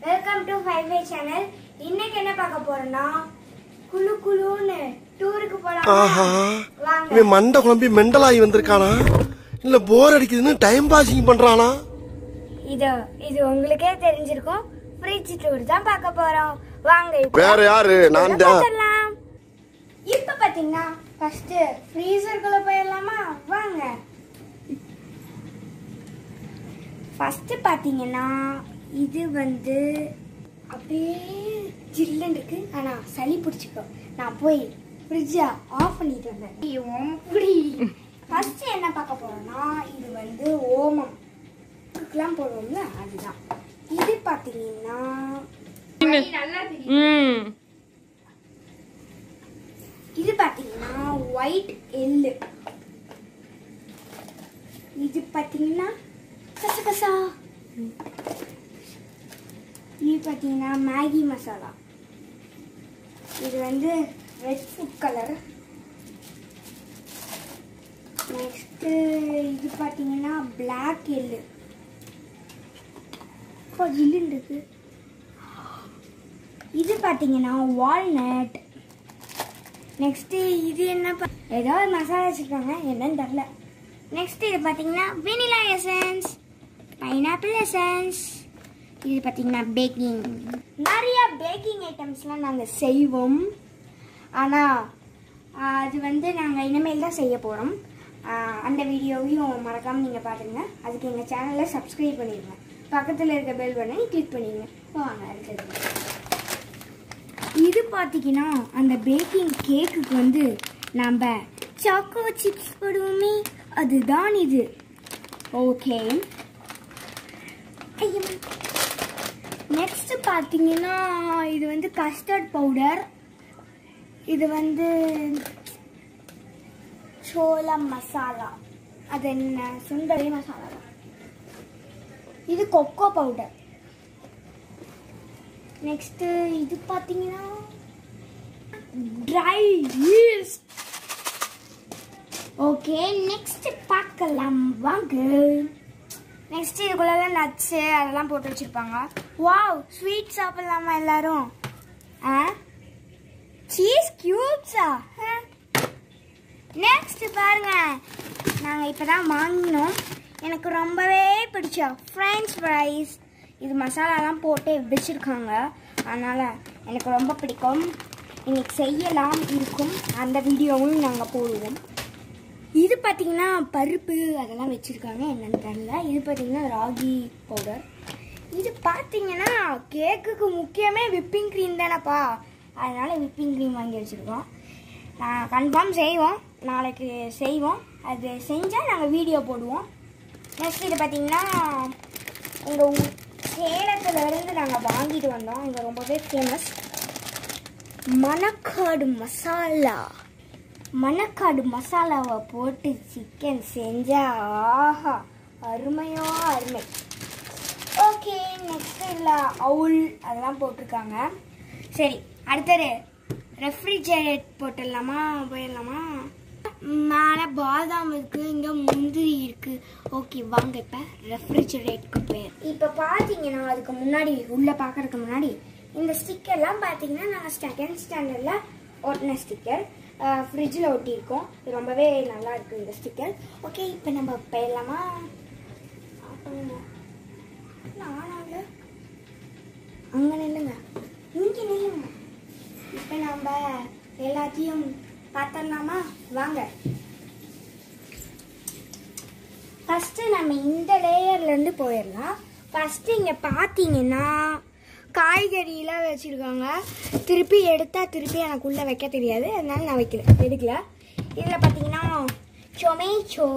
Welcome to five way channel இன்னைக்கு என்ன பார்க்க போறோம்னா குளு குளுன்னு டூருக்கு ஆஹா போலாம் வாங்க இவன் மண்டை குழம்பி மெண்டலாகி வந்திருக்கானா இல்ல போர் அடிக்குதுன்னு டைம் பாசிங் பண்றானா இது இது உங்களுக்கே தெரிஞ்சிருக்கும் ஃப்ரிட்ஜ் டூர் தான் பார்க்க போறோம் வாங்க இப்போ வேற யாரு நான் தான் பார்த்துடலாம் இப்போ பாத்தீங்கன்னா ஃபர்ஸ்ட் ஃப்ரீசருக்குள்ள போயிடலாமா வாங்க ஃபர்ஸ்ட் பாத்தீங்கன்னா இது வந்து அப்படியே ஜில்லுன்னு இருக்கு ஆனா சளி பிடிச்சிக்கோ நான் போய் ஃப்ரிட்ஜை ஆஃப் பண்ணிட்டு வந்தேன் புடி ஃபர்ஸ்ட் என்ன பார்க்க போறோம்னா இது வந்து ஓமம் இதுக்கெல்லாம் போடுவோம்ல அதுதான் இது பாத்தீங்கன்னா நல்லா தெரியும் ம் இது பாத்தீங்கன்னா ஒயிட் எள்ளு இது பாத்தீங்கன்னா கசகசா இது பாத்தீங்கன்னா மேகி மசாலா இது வந்து ரெட் ஃபுட் கலர் நெக்ஸ்ட் இது பாத்தீங்கன்னா பிளாக் எள்ளு இப்போ ஜில்லுன்னு இருக்கு இது பாத்தீங்கன்னா வால்நட் நெக்ஸ்ட் இது என்ன பா- ஏதோ ஒரு மசாலா வச்சிருக்காங்க என்னன்னு தெரில நெக்ஸ்ட் இது பார்த்தீங்கன்னா வெனிலா எசன்ஸ் பைனாப்பிள் எசன்ஸ் இது பார்த்தீங்கன்னா பேக்கிங் நிறைய பேக்கிங் ஐட்டம்ஸ்லாம் நாங்கள் செய்வோம் ஆனால் அது வந்து நாங்கள் இனிமேல் தான் செய்ய போகிறோம் அந்த வீடியோவையும் மறக்காமல் நீங்கள் பாருங்க அதுக்கு எங்கள் சேனலை சப்ஸ்கிரைப் பண்ணிடுங்க பக்கத்தில் இருக்க பெல் பண்ணி கிளிக் பண்ணிடுங்க வாங்க அடுத்தது இது பார்த்தீங்கன்னா அந்த பேக்கிங் கேக்குக்கு வந்து நம்ம சாக்கோ சிப்ஸ் போடுவோமே அதுதான் இது ஓகே நெக்ஸ்ட் பார்த்தீங்கன்னா இது வந்து கஸ்டர்ட் பவுடர் இது வந்து சோளம் மசாலா அது என்ன சுண்டலி மசாலா தான். இது கொக்கோ பவுடர் நெக்ஸ்ட் இது பாத்தீங்கன்னா ட்ரை ஈஸ்ட் ஓகே நெக்ஸ்ட் பார்க்கலாம் வாங்க நெக்ஸ்ட் இதுக்குள்ள நட்ஸு அதெல்லாம் போட்டு வச்சிருப்பாங்க வாவ் ஸ்வீட் சாப்பிடலாமா எல்லாரும் ஆ சீஸ் கியூப்ஸா நெக்ஸ்ட் பாருங்க நாங்கள் இப்போ தான் வாங்கினோம் எனக்கு ரொம்பவே பிடிச்ச ஃப்ரெஞ்ச் ஃப்ரைஸ் இது மசாலாலாம் போட்டு வச்சுருக்காங்க அதனால் எனக்கு ரொம்ப பிடிக்கும் இன்னைக்கு செய்யலாம் இருக்கும் அந்த வீடியோவும் நாங்கள் போடுவோம் இது பார்த்தீங்கன்னா பருப்பு அதெல்லாம் வச்சுருக்காங்க என்னன்னு தெரியல இது பார்த்தீங்கன்னா ராகி பவுடர் இது பார்த்தீங்கன்னா கேக்குக்கு முக்கியமே விப்பிங் க்ரீம் தானேப்பா அதனால விப்பிங் க்ரீம் வாங்கி வச்சுருக்கோம் நான் கன்ஃபார்ம் செய்வோம் நாளைக்கு செய்வோம் அது செஞ்சால் நாங்கள் வீடியோ போடுவோம் நெக்ஸ்ட் இது பார்த்தீங்கன்னா எங்கள் ஊ சேலத்துல இருந்து நாங்கள் வாங்கிட்டு வந்தோம் இங்கே ரொம்பவே ஃபேமஸ் மணக்காடு மசாலா மணக்காடு மசாலாவை போட்டு சிக்கன் செஞ்சா ஆஹா அருமையோ அருமை ஓகே நெக்ஸ்ட் இல்லை அவுல் அதெல்லாம் போட்டிருக்காங்க சரி அடுத்தது ரெஃப்ரிஜரேட் போட்டுடலாமா போயிடலாமா மேலே பாதாம் இருக்கு இங்கே முந்திரி இருக்கு ஓகே வாங்க இப்போ ரெஃப்ரிஜரேட்க்கு போய் இப்போ பார்த்தீங்கன்னா அதுக்கு முன்னாடி உள்ளே பார்க்கறதுக்கு முன்னாடி இந்த ஸ்டிக்கர்லாம் பார்த்தீங்கன்னா நாங்கள் செகண்ட் ஸ்டாண்டர்டில் ஒட்டின ஸ்டிக்கர் ஃப்ரிட்ஜில் ஒட்டியிருக்கோம் இது ரொம்பவே நல்லா இருக்கு இந்த ஸ்டிக்கர் ஓகே இப்போ நம்ம போயிடலாமா நானாங்க அங்கே நில்லுங்க இங்கே நில்லுங்க இப்போ நம்ம எல்லாத்தையும் பார்த்துடலாமா வாங்க ஃபஸ்ட்டு நம்ம இந்த லேயர்லேருந்து போயிடலாம் ஃபஸ்ட்டு இங்கே பார்த்தீங்கன்னா காய்கறியெலாம் வச்சுருக்காங்க திருப்பி எடுத்தால் திருப்பி எனக்கு உள்ளே வைக்க தெரியாது அதனால நான் வைக்கல எடுக்கல இதில் பார்த்தீங்கன்னா டொமேட்டோ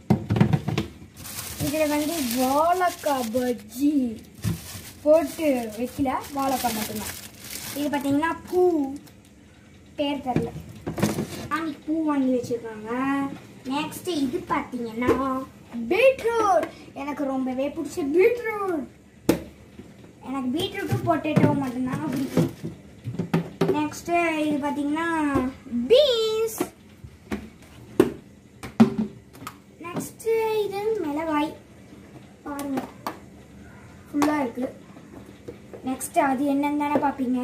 இதில் வந்து வாழைக்காய் பஜ்ஜி போட்டு வைக்கல வாழைக்காய் மட்டும்தான் இது பார்த்தீங்கன்னா பூ பேர் தெரில சாமிக்கு பூ வாங்கி வச்சிருக்காங்க நெக்ஸ்ட் இது பார்த்தீங்கன்னா பீட்ரூட் எனக்கு ரொம்பவே பிடிச்ச பீட்ரூட் எனக்கு பீட்ரூட்டும் பொட்டேட்டோ மட்டும்தாங்க பிடிக்கும் நெக்ஸ்ட் இது பார்த்தீங்கன்னா பீன்ஸ் நெக்ஸ்ட் இது மிளகாய் பாருங்க ஃபுல்லாக இருக்கு நெக்ஸ்ட் அது என்னன்னு தானே பார்ப்பீங்க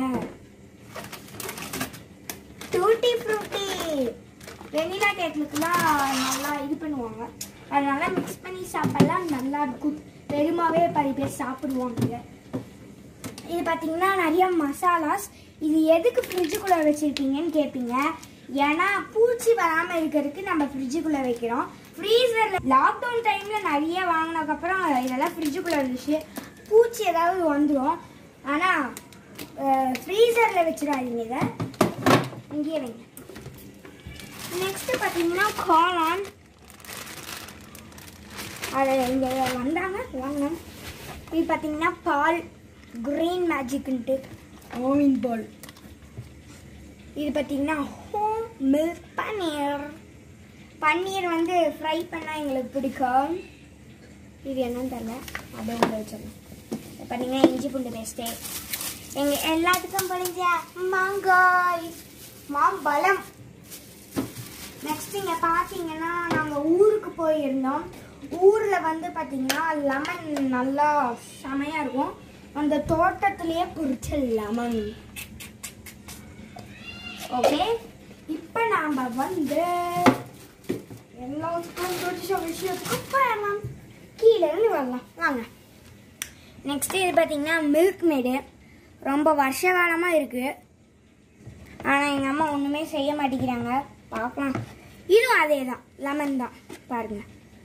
டூட்டி ஃப்ரூட்டி வெனிலா கேக்குக்கெல்லாம் நல்லா இது பண்ணுவாங்க அதனால மிக்ஸ் பண்ணி சாப்பிடலாம் நல்லா இருக்கும் பெருமாவே பாதி பேர் சாப்பிடுவாங்க இது பார்த்தீங்கன்னா நிறைய மசாலாஸ் இது எதுக்கு ஃப்ரிட்ஜுக்குள்ளே வச்சுருக்கீங்கன்னு கேட்பீங்க ஏன்னா பூச்சி வராமல் இருக்கிறதுக்கு நம்ம ஃப்ரிட்ஜுக்குள்ளே வைக்கிறோம் ஃப்ரீசரில் லாக்டவுன் டைமில் நிறைய வாங்கினதுக்கப்புறம் இதெல்லாம் ஃப்ரிட்ஜுக்குள்ளே இருந்துச்சு பூச்சி ஏதாவது வந்துடும் ஆனால் ஃப்ரீசரில் வச்சிடாதீங்க இதை இங்கேயே வைங்க நெக்ஸ்ட் பார்த்தீங்கன்னா காளான் அது இங்கே வந்தாங்க வாங்கினோம் இது பார்த்தீங்கன்னா பால் கிரீன் மேஜிக்ன்ட்டு ஆவின் பால் இது பார்த்தீங்கன்னா ஹோம் மில்க் பன்னீர் பன்னீர் வந்து ஃப்ரை பண்ணால் எங்களுக்கு பிடிக்கும் இது என்னன்னு தெரியல அப்படியே உள்ள வச்சிடலாம் இது பார்த்தீங்கன்னா இஞ்சி பூண்டு பேஸ்ட்டு எங்கள் எல்லாத்துக்கும் பிடிச்ச மாங்காய் மாம்பழம் நெக்ஸ்ட் இங்கே பார்த்தீங்கன்னா நாங்கள் ஊருக்கு போயிருந்தோம் ஊரில் வந்து பார்த்தீங்கன்னா லெமன் நல்லா செமையாக இருக்கும் அந்த தோட்டத்திலேயே பிடிச்ச லெமன் ஓகே இப்போ நாம் வந்து எல்லாத்துக்கும் பிடிச்ச விஷயத்துக்கும் போயிடலாம் கீழே இருந்து வரலாம் வாங்க நெக்ஸ்ட் இது பார்த்தீங்கன்னா மில்க் மேடு ரொம்ப வருஷ காலமாக இருக்குது ஆனால் எங்கள் அம்மா ஒன்றுமே செய்ய மாட்டேங்கிறாங்க பார்க்கலாம் இதுவும் அதே தான் லெமன் தான் பாருங்க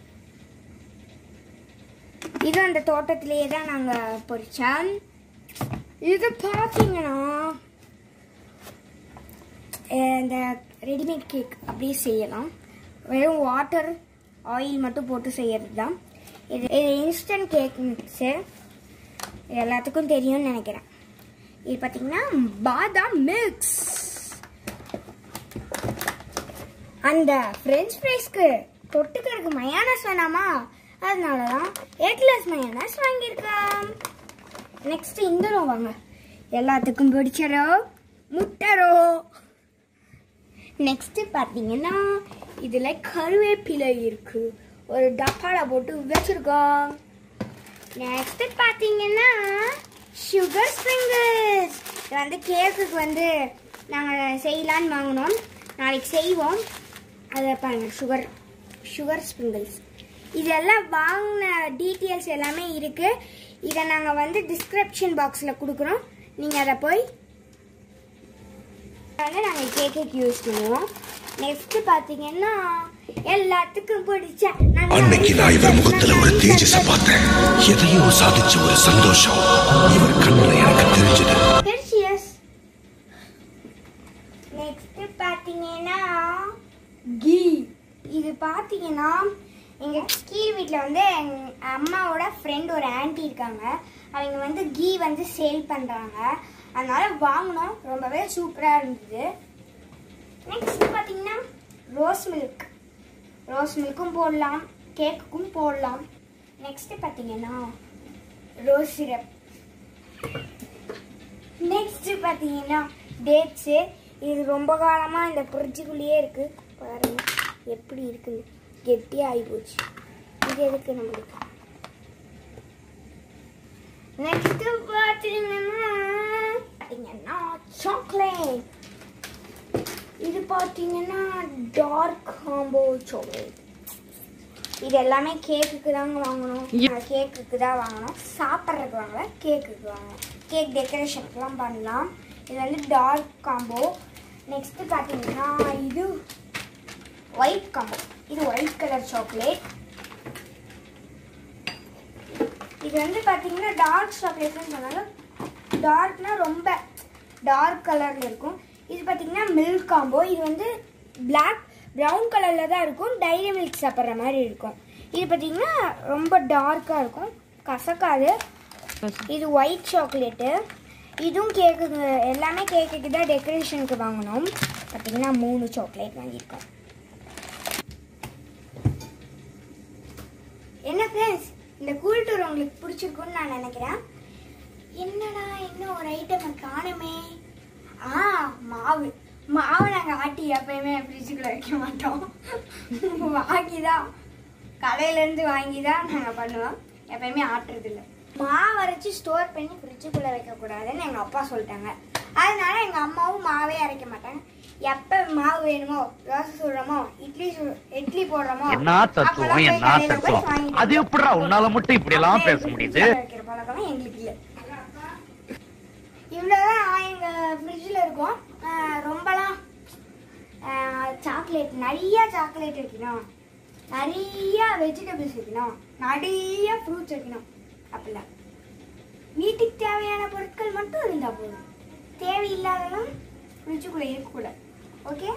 இது அந்த தோட்டத்திலேயே தான் நாங்கள் பொறிச்சோம் இது பார்த்தீங்கன்னா அஹ் இந்த ரெடிமேட் கேக் அப்படியே செய்யலாம் வெறும் வாட்டர் ஆயில் மட்டும் போட்டு செய்யறது தான் இது இது இன்ஸ்டன்ட் கேக் மிக்ஸு இது எல்லாத்துக்கும் தெரியும்னு நினைக்கிறேன் இது பார்த்தீங்கன்னா பாதாம் மிக்ஸ் அந்த ஃப்ரெஞ்ச் ஃப்ரைஸ்க்கு தொட்டுக்கிறதுக்கு மயானஸ் வேணாமா அதனால தான் எக்லெஸ் மயானஸ் வாங்கியிருக்கேன் நெக்ஸ்ட் இந்த ரோ வாங்க எல்லாத்துக்கும் பிடிச்சரோ முட்டரோ நெக்ஸ்ட் பார்த்தீங்கன்னா இதில் கருவேப்பிலை இருக்கு ஒரு டப்பால போட்டு வச்சிருக்கோம் நெக்ஸ்ட் பார்த்தீங்கன்னா சுகர் ஸ்ப்ரிங்கிள்ஸ் இது வந்து கேக்குக்கு வந்து நாங்கள் செய்யலான்னு வாங்கினோம் நாளைக்கு செய்வோம் அதை பாருங்க சுகர் சுகர் ஸ்ப்ரிங்கிள்ஸ் இதெல்லாம் வாங்கின டீட்டெயில்ஸ் எல்லாமே இருக்கு இதை நாங்கள் வந்து டிஸ்கிரிப்ஷன் பாக்ஸில் கொடுக்குறோம் நீங்கள் அதை போய் வந்து நாங்கள் கேக்குக்கு யூஸ் பண்ணுவோம் நெக்ஸ்ட் பார்த்தீங்கன்னா எல்லாத்துக்கும் பிடிச்ச நாங்க அன்னைக்கு நான் இவர் முகத்துல ஒரு தேஜஸ பார்த்தேன் எதையோ சாதிச்ச ஒரு சந்தோஷம் இவர் கண்ணுல எனக்கு தெரிஞ்சது Delicious. நெக்ஸ்ட் பார்த்தீங்கன்னா கீ இது பார்த்தீங்கன்னா எங்கள் கீழ் வீட்டில் வந்து எங்க அம்மாவோட ஃப்ரெண்ட் ஒரு ஆன்ட்டி இருக்காங்க அவங்க வந்து கீ வந்து சேல் பண்ணுறாங்க அதனால வாங்கினோம் ரொம்பவே சூப்பராக இருந்தது நெக்ஸ்ட் பார்த்தீங்கன்னா ரோஸ் மில்க் ரோஸ் மில்க்கும் போடலாம் கேக்குக்கும் போடலாம் நெக்ஸ்ட் பார்த்தீங்கன்னா ரோஸ் சிரப் நெக்ஸ்ட் பார்த்தீங்கன்னா டேட்ஸு இது ரொம்ப காலமாக இந்த ஃப்ரிட்ஜுக்குள்ளேயே இருக்குது பாருங்க எப்படி இருக்குது கெட்டியாக ஆகி போச்சு இது எதுக்கு நம்மளுக்கு நெக்ஸ்ட் பார்த்தீங்கன்னா பார்த்தீங்கன்னா சாக்லேட் இது பார்த்தீங்கன்னா டார்க் காம்போ சாக்லேட் இது எல்லாமே கேக்குக்கு தாங்க வாங்கணும் கேக்குக்கு தான் வாங்கணும் சாப்பிட்றதுக்கு வாங்கல கேக்குக்கு வாங்கணும் கேக் டெக்கரேஷனுக்குலாம் பண்ணலாம் இது வந்து டார்க் காம்போ நெக்ஸ்ட் பார்த்தீங்கன்னா இது ஒயிட் காம்போ இது ஒயிட் கலர் சாக்லேட் இது வந்து பார்த்தீங்கன்னா டார்க் சாக்லேட்னு சொன்னாங்க டார்க்னா ரொம்ப டார்க் கலரில் இருக்கும் இது பார்த்தீங்கன்னா மில்க் காம்போ இது வந்து பிளாக் ப்ரௌன் கலரில் தான் இருக்கும் டைரி மில்க் சாப்பிட்ற மாதிரி இருக்கும் இது பார்த்தீங்கன்னா ரொம்ப டார்க்காக இருக்கும் கசக்காது இது ஒயிட் சாக்லேட்டு இதுவும் கேக்குக்கு எல்லாமே கேக்குக்கு தான் டெக்கரேஷனுக்கு வாங்கணும் பார்த்தீங்கன்னா மூணு சாக்லேட் வாங்கியிருக்கோம் என்ன ஃப்ரெண்ட்ஸ் இந்த கூல் டூர் உங்களுக்கு பிடிச்சிருக்குன்னு நான் நினைக்கிறேன் என்னடா இன்னும் ஒரு ஐட்டம் காணுமே ஆ மாவு மாவு நாங்கள் ஆட்டி எப்பயுமே ஃப்ரிட்ஜுக்குள்ள வைக்க மாட்டோம் வாங்கி தான் கடையிலேருந்து வாங்கி தான் நாங்கள் பண்ணுவோம் எப்பயுமே ஆட்டுறது இல்லை மாவு அரைச்சி ஸ்டோர் பண்ணி ஃப்ரிட்ஜுக்குள்ளே வைக்கக்கூடாதுன்னு எங்கள் அப்பா சொல்லிட்டாங்க அதனால எங்கள் அம்மாவும் மாவே அரைக்க மாட்டாங்க எப்போ மாவு வேணுமோ தோசை சுடுறோமோ இட்லி சு இட்லி போடுறோமோ என்ன தத்துவம் அப்பதான் போய் என்ன கடையில போய் தத்துவம் வாங்கிட்டு அது எப்படிடா உன்னால மட்டும் இப்படி எல்லாம் அப்படியே பேச முடியுது ஃப்ரிட்ஜ்ல வைக்கிற பழக்கம் எங்களுக்கு இல்லை இவ்வளோதான் எங்கள் ஃப்ரிட்ஜில் இருக்கும் ஆஹ் ரொம்பலாம் சாக்லேட் நிறைய சாக்லேட் வைக்கணும் நிறைய வெஜிடபிள்ஸ் வைக்கணும் நிறைய ஃப்ரூட்ஸ் வைக்கணும் அப்படிலாம் வீட்டுக்கு தேவையான பொருட்கள் மட்டும் இருந்தால் போதும் தேவையில்லாதெல்லாம் ஃப்ரிட்ஜுக்குள்ளே இருக்கக்கூடாது ஓகே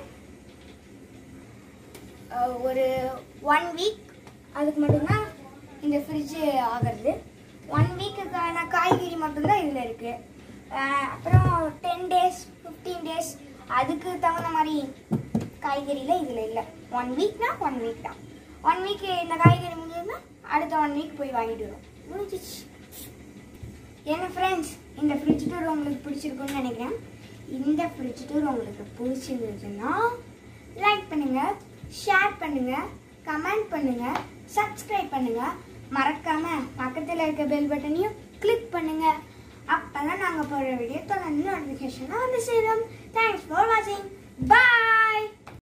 ஒரு ஒன் வீக் அதுக்கு மட்டும்தான் இந்த ஃப்ரிட்ஜு ஆகிறது ஒன் வீக்குக்கான காய்கறி மட்டும்தான் இதில் இருக்குது அப்புறம் டென் டேஸ் ஃபிஃப்டீன் டேஸ் அதுக்கு தகுந்த மாதிரி காய்கறியில் இதில் இல்லை ஒன் வீக்னா ஒன் வீக் தான் ஒன் வீக் இந்த காய்கறி முடிஞ்சதுன்னா அடுத்த ஒன் வீக் போய் வாங்கிட்டு வரும் முடிஞ்சிச்சு என்ன ஃப்ரெண்ட்ஸ் இந்த ஃப்ரிட்ஜ் டூர் உங்களுக்கு பிடிச்சிருக்குன்னு நினைக்கிறேன் இந்த ஃப்ரிட்ஜ் டூர் உங்களுக்கு பிடிச்சிருந்ததுன்னா லைக் பண்ணுங்க ஷேர் பண்ணுங்க கமெண்ட் பண்ணுங்க சப்ஸ்கிரைப் பண்ணுங்க மறக்காம பக்கத்தில் இருக்க பெல் பட்டனையும் கிளிக் பண்ணுங்க அப்பதான் நாங்கள் போடுற வீடியோ தொடர்ந்து நோட்டிஃபிகேஷனாக வந்து சேரும் தேங்க்ஸ் ஃபார் வாட்சிங் பாய்